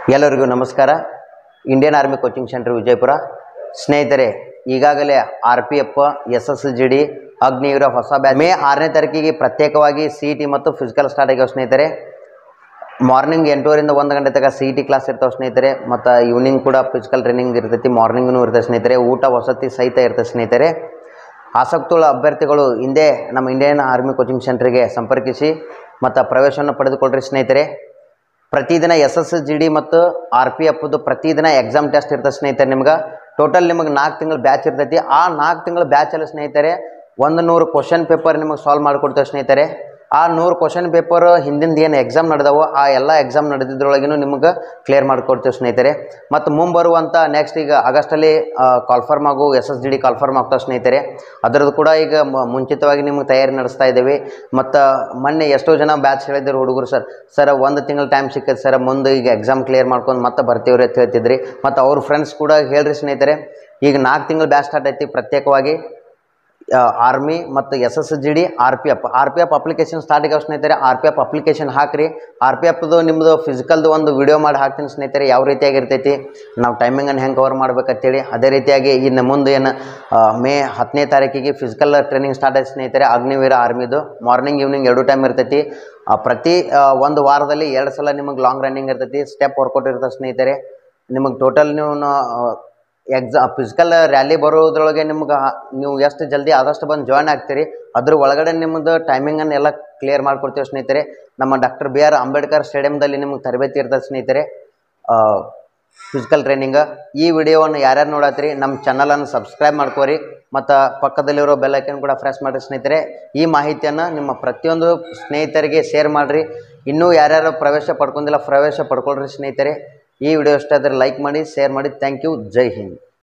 ಎಲ್ಲರಿಗೂ ನಮಸ್ಕಾರ Indian army coaching centre Vijayapura ಸ್ನೇಹಿತರೆ ಈಗಾಗಲೇ R P F S S G D Agniveer ಹೊಸ ಬ್ಯಾಚ್ ಮೇ ಆರನೇ ತಾರೀಕಿಗೆ ಪ್ರತ್ಯೇಕವಾಗಿ ಸಿ ಟಿ ಮತ್ತು ಫಿಸಿಕಲ್ ಸ್ಟಾರ್ಟ್ ಆಗ್ಯಾವ ಸ್ನೇಹಿತರೆ ಮಾರ್ನಿಂಗ್ ಎಂಟೂವರಿಂದ ಒಂದು ಗಂಟೆ ತನಕ ಸಿ ಟಿ ಕ್ಲಾಸ್ ಇರ್ತಾವೆ ಸ್ನೇಹಿತರೆ ಮತ್ತು ಈವ್ನಿಂಗ್ ಕೂಡ ಫಿಸಿಕಲ್ ಟ್ರೈನಿಂಗ್ ಇರ್ತೈತಿ ಮಾರ್ನಿಂಗ್ನೂ ಇರ್ತದೆ ಸ್ನೇಹಿತರೆ ಊಟ ವಸತಿ ಸಹಿತ ಇರ್ತದೆ ಸ್ನೇಹಿತರೆ ಆಸಕ್ತುಳ್ಳ ಅಭ್ಯರ್ಥಿಗಳು ಹಿಂದೆ ನಮ್ಮ ಇಂಡಿಯನ್ ಆರ್ಮಿ ಕೋಚಿಂಗ್ ಸೆಂಟರ್ಗೆ ಸಂಪರ್ಕಿಸಿ ಮತ್ತು ಪ್ರವೇಶವನ್ನು ಪಡೆದುಕೊಳ್ಳ್ರಿ ಸ್ನೇಹಿತರೆ ಪ್ರತಿದಿನ ಎಸ್ ಎಸ್ ಜಿ ಡಿ ಮತ್ತು ಆರ್ ಪಿ ಎಫ್ದು ಪ್ರತಿದಿನ ಎಕ್ಸಾಮ್ ಟೆಸ್ಟ್ ಇರ್ತದೆ ಸ್ನೇಹಿತರೆ ನಿಮ್ಗೆ ಟೋಟಲ್ ನಿಮಗೆ ನಾಲ್ಕು ತಿಂಗಳು ಬ್ಯಾಚ್ ಇರ್ತೈತಿ ಆ ನಾಲ್ಕು ತಿಂಗಳು ಬ್ಯಾಚಲ್ಲಿ ಸ್ನೇಹಿತರೆ ಒಂದು ನೂರು ಕ್ವಶನ್ ಪೇಪರ್ ನಿಮಗೆ ಸಾಲ್ವ್ ಮಾಡಿಕೊಡ್ತೇವೆ ಸ್ನೇಹಿತರೆ ಆ ನೂರು ಕ್ವಶನ್ ಪೇಪರ್ ಹಿಂದಿಂದ ಏನು ಎಕ್ಸಾಮ್ ನಡೆದವೋ ಆ ಎಲ್ಲ ಎಕ್ಸಾಮ್ ನಡೆದಿದ್ರೊಳಗಿನೂ ನಿಮಗೆ ಕ್ಲಿಯರ್ ಮಾಡಿಕೊಡ್ತೇವೆ ಸ್ನೇಹಿತರೆ ಮತ್ತು ಮುಂಬರುವಂಥ ನೆಕ್ಸ್ಟ್ ಈಗ ಆಗಸ್ಟಲ್ಲಿ ಕಾಲ್ಫರ್ಮ್ ಆಗು S S G D confirm ಆಗ್ತಾವೆ ಸ್ನೇಹಿತರೆ ಅದರದ್ದು ಕೂಡ ಈಗ ಮ- ಮುಂಚಿತವಾಗಿ ನಿಮಗೆ ತಯಾರಿ ನಡೆಸ್ತಾ ಇದ್ದೇವೆ ಮತ್ತು ಮೊನ್ನೆ ಎಷ್ಟೋ ಜನ ಬ್ಯಾಚ್ ಹೇಳಿದ್ರು ಹುಡುಗರು ಸರ್ ಸರ್ ಒಂದು ತಿಂಗಳು ಟೈಮ್ ಸಿಕ್ಕೈತೆ ಸರ್ ಮುಂದೆ ಈಗ ಎಕ್ಸಾಮ್ ಕ್ಲಿಯರ್ ಮಾಡ್ಕೊಂಡು ಮತ್ತೆ ಬರ್ತೀವ್ರಿ ಅಂತ ಹೇಳ್ತಿದ್ರಿ ಮತ್ತು ಅವ್ರ ಫ್ರೆಂಡ್ಸ್ ಕೂಡ ಹೇಳ್ರಿ ಸ್ನೇಹಿತರೆ ಈಗ ನಾಲ್ಕು ತಿಂಗಳು ಬ್ಯಾಚ್ ಸ್ಟಾರ್ಟ್ ಐತಿ ಪ್ರತ್ಯೇಕವಾಗಿ ಆರ್ಮಿ ಮತ್ತು S S G D R P F R P F application start ಆಗ್ಯಾವ ಸ್ನೇಹಿತರೆ ಆರ್ ಪಿ ಎಫ್ ಅಪ್ಲಿಕೇಶನ್ ಹಾಕ್ರಿ ಆರ್ ಪಿ ಎಫ್ದು ನಿಮ್ಮದು ಫಿಸಿಕಲ್ದು ಒಂದು ವಿಡಿಯೋ ಮಾಡಿ ಹಾಕ್ತೀನಿ ಸ್ನೇಹಿತರೆ ಯಾವ ರೀತಿಯಾಗಿ ಇರ್ತೈತಿ ನಾವು ಟೈಮಿಂಗನ್ನು ಹೆಂಗೆ ಕವರ್ ಮಾಡ್ಬೇಕಂತೇಳಿ ಅದೇ ರೀತಿಯಾಗಿ ಇನ್ನು ಮುಂದೆ ಏನು ಆ, ಮೇ ಹತ್ತನೇ ತಾರೀಕಿಗೆ ಫಿಸಿಕಲ್ ಟ್ರೈನಿಂಗ್ ಸ್ಟಾರ್ಟ್ ಆಯ್ತು ಸ್ನೇಹಿತರೆ ಅಗ್ನಿವೀರ ಆರ್ಮಿದು ಮಾರ್ನಿಂಗ್ ಈವ್ನಿಂಗ್ ಎರಡು ಟೈಮ್ ಇರ್ತೈತಿ ಆ, ಪ್ರತಿ ಆ, ಒಂದು ವಾರದಲ್ಲಿ ಎರಡು ಸಲ ನಿಮಗೆ ಲಾಂಗ್ ರನ್ನಿಂಗ್ ಇರ್ತೈತಿ ಸ್ಟೆಪ್ ವರ್ಕೌಟ್ ಇರ್ತದೆ ಸ್ನೇಹಿತರೆ ನಿಮಗೆ ಟೋಟಲ್ ನೀವು ಎಕ್ಸಾ ಫಿಸಿಕಲ್ ರ್ಯಾಲಿ ಬರೋದ್ರೊಳಗೆ ನಿಮ್ಗೆ ನೀವು ಎಷ್ಟು ಜಲ್ದಿ ಆದಷ್ಟು ಬಂದು ಜಾಯ್ನ್ ಆಗ್ತೀರಿ ಅದ್ರ ಒಳಗಡೆ ನಿಮ್ಮದು ಟೈಮಿಂಗನ್ನು ಎಲ್ಲ ಕ್ಲಿಯರ್ ಮಾಡ್ಕೊಡ್ತೀವಿ ಸ್ನೇಹಿತರೆ ನಮ್ಮ ಡಾಕ್ಟರ್ ಬಿ ಆರ್ ಅಂಬೇಡ್ಕರ್ ಸ್ಟೇಡಿಯಮ್ದಲ್ಲಿ ನಿಮ್ಗೆ ತರಬೇತಿ ಇರ್ತದೆ ಸ್ನೇಹಿತರೆ ಫಿಸಿಕಲ್ ಟ್ರೈನಿಂಗ್ ಈ ವಿಡಿಯೋವನ್ನು ಯಾರ್ಯಾರು ನೋಡತ್ತೀರಿ ನಮ್ಮ ಚಾನಲನ್ನು ಸಬ್ಸ್ಕ್ರೈಬ್ ಮಾಡ್ಕೋರಿ ಮತ್ತು ಪಕ್ಕದಲ್ಲಿರೋ ಬೆಲ್ ಐಕನ್ ಕೂಡ ಪ್ರೆಸ್ ಮಾಡಿರಿ ಸ್ನೇಹಿತರೆ ಈ ಮಾಹಿತಿಯನ್ನು ನಿಮ್ಮ ಪ್ರತಿಯೊಂದು ಸ್ನೇಹಿತರಿಗೆ ಶೇರ್ ಮಾಡಿರಿ ಇನ್ನೂ ಯಾರ್ಯಾರು ಪ್ರವೇಶ ಪಡ್ಕೊಂಡಿಲ್ಲ ಪ್ರವೇಶ ಪಡ್ಕೊಳ್ರಿ ಸ್ನೇಹಿತರೆ ಈ ವಿಡಿಯೋ ಇಷ್ಟ ಆದರೆ ಲೈಕ್ ಮಾಡಿ ಶೇರ್ ಮಾಡಿ ಥ್ಯಾಂಕ್ ಯು ಜೈ ಹಿಂದ್